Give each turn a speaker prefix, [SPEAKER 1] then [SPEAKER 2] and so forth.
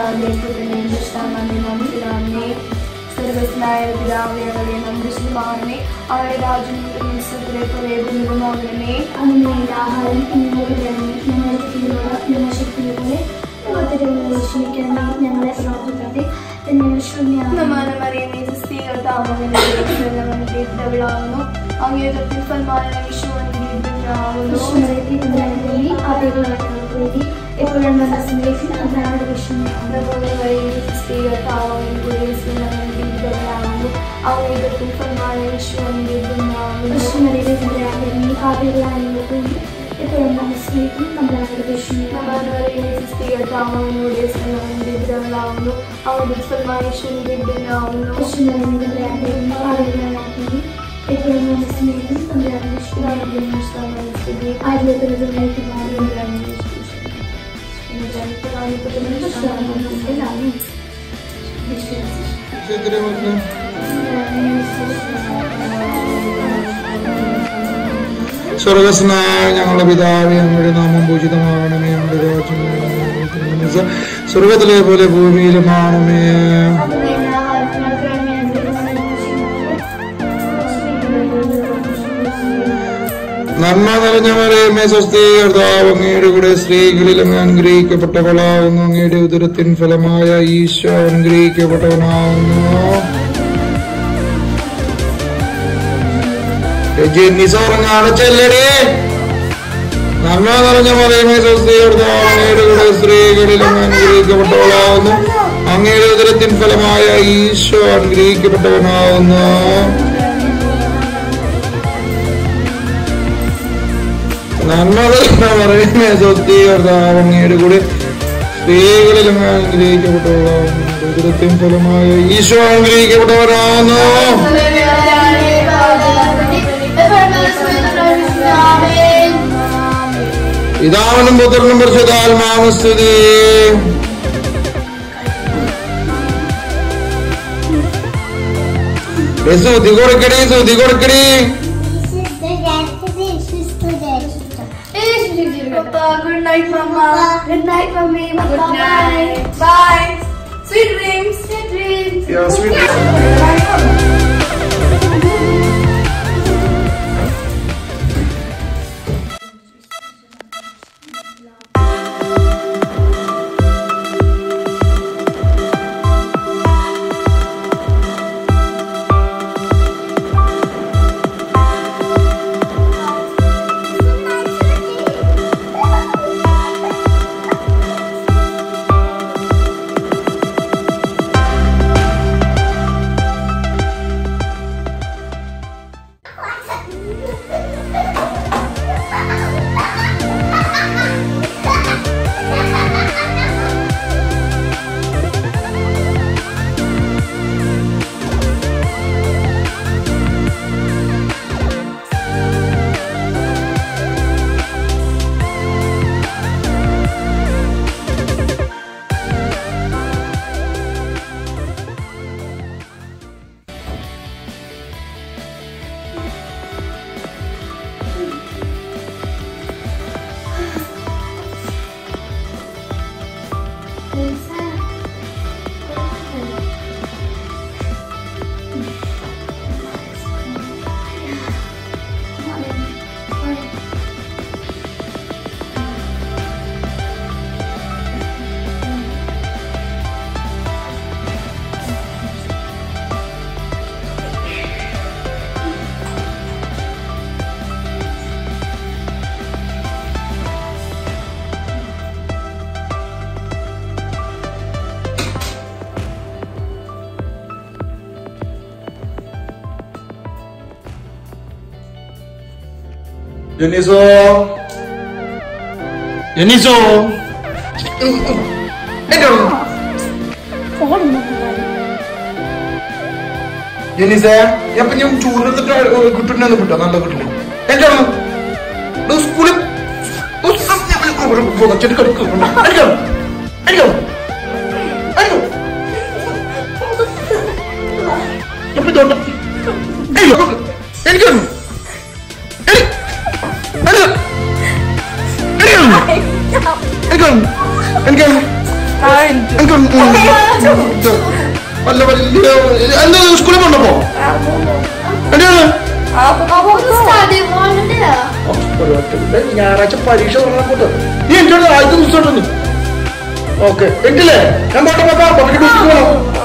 [SPEAKER 1] പിതാവിന്റെയും പുത്രന്റെയും ദുഷ്ടാമേ നന്ദിരാമേ സർവസ്നായ പിതാവേ അവരെ നന്ദിച്ചുമാണമേ അവരുടെ രാജ്യം മിശ്രത്തിലെ പോലെ ഭൂമിതമാകണമേ
[SPEAKER 2] അങ്ങനെ ആഹാരം ഇന്നോട് തന്നെ ഞങ്ങളുടെ കീഴിലുള്ള ഞങ്ങളുടെ ശക്തിയോടെ ക്ഷമിക്കണമേ ഞങ്ങളെ പ്രവർത്തിക്കാതെ തന്നെ ശ്രമയാണ്
[SPEAKER 1] സമാനമറിയമേ സ്ത്രീകൾ താമസിക്കുന്നു അങ്ങേതത്തിൽ സന്മാനം വിഷുവാകുന്നു
[SPEAKER 2] എപ്പോഴും മനസ്സിലേക്ക് അതാണ് വിഷമമാണ്
[SPEAKER 1] സ്ത്രീകൾ താമസിക്കുന്നു അങ്ങേതത്തിൽ സന്മാനം വിഷുവാകുന്നു
[SPEAKER 2] വിഷമയുടെ പാപികളാണെങ്കിൽ എപ്പോഴും മനസ്സിലേക്കും നമ്മളാണ് വിഷമമാണ്
[SPEAKER 1] സ്ത്രീകൾ താമസിക്കുന്നു അവരുടെ സന്മാനേശ്വരനാകുന്നു
[SPEAKER 2] എപ്പോഴും മനസ്സിലേക്കും നമ്മളാണ് വിഷമമാണ് ആദ്യത്തിലേക്ക്
[SPEAKER 3] സ്വർഗസ്നായ ഞങ്ങളുടെ പിതാവേ ഞങ്ങളുടെ നാമം പൂജിതമാകണമേ ഞങ്ങളുടെ രാജ്യം വരുന്നതെന്ന് സ്വർഗത്തിലെ പോലെ ഭൂമിയിലുമാണമേ നന്മ നിറഞ്ഞ മറിയമേ സ്വസ്തി കർത്താവ് അങ്ങയുടെ കൂടെ സ്ത്രീകളിൽ അങ്ങ് അനുഗ്രഹിക്കപ്പെട്ടവളാവുന്നു അങ്ങയുടെ ഉദരത്തിൻ ഫലമായ ഈശോ അനുഗ്രഹിക്കപ്പെട്ടവനാവുന്നു ജെന്നിസോറങ്ങാണ് ചെല്ലടേ നന്മ നിറഞ്ഞ മറിയമേ സ്വസ്തി കർത്താവ് അങ്ങയുടെ കൂടെ സ്ത്രീകളിൽ അങ്ങ് അനുഗ്രഹിക്കപ്പെട്ടവളാവുന്നു അങ്ങയുടെ ഉദരത്തിൻ ഫലമായ ഈശോ അനുഗ്രഹിക്കപ്പെട്ടവനാവുന്നു നന്മ പറയുന്നേ സ്വസ്തി കർത്താവ് അങ്ങയുടെ കൂടെ സ്ത്രീകളിൽ അങ്ങ് അനുഗ്രഹിക്കപ്പെട്ടവളാവുന്നു ഉദരത്തിൻ ഫലമായ ഈശോ അനുഗ്രഹിക്കപ്പെട്ടവരാവുന്നു പിതാവിനും പുത്രനും പരിശുദ്ധാത്മാവസ്ഥിതി Suthi കൊടുക്കടി Suthi കൊടുക്കടി
[SPEAKER 1] Good night, Mama. Good night, Mommy. Good night. Bye. Sweet dreams. Sweet dreams.
[SPEAKER 3] Yeah, sweet ജെന്നിസോ ജെന്നിസോ ജെന്നിസേ എപ്പൊ ഞാൻ ചൂടെടുത്തിട്ട് കിട്ടുന്ന കിട്ടോ നല്ല കിട്ടില്ല എന്താണ് സ്കൂളിൽ ചെടി കടിക്കും അടിക്കണം അടിക്കണം അടിക്കണം എപ്പോ തോണ്ട എനിക്കൊന്നും എനിക്കൊന്നും എനിക്കൊന്നും എനിക്ക് ഉം, ഉം, ഇത്. വല്ല വലിയ എന്താ സ്കൂളിൽ പോണ്ടപ്പോ എവിടെയാണ് ഒരു ഒറ്റ മിനിറ്റ്. ഞായറാഴ്ച പരീക്ഷ തുടങ്ങാൻ പോട്ട് നീ എന്നോട് ആദ്യത്തെ ദിവസം ഓക്കെ എങ്കിലേ ഞാൻ പോട്ടെ പാപ്പാ പട്ടിക്ക് ഡ്യൂട്ടിക്ക് പോകണം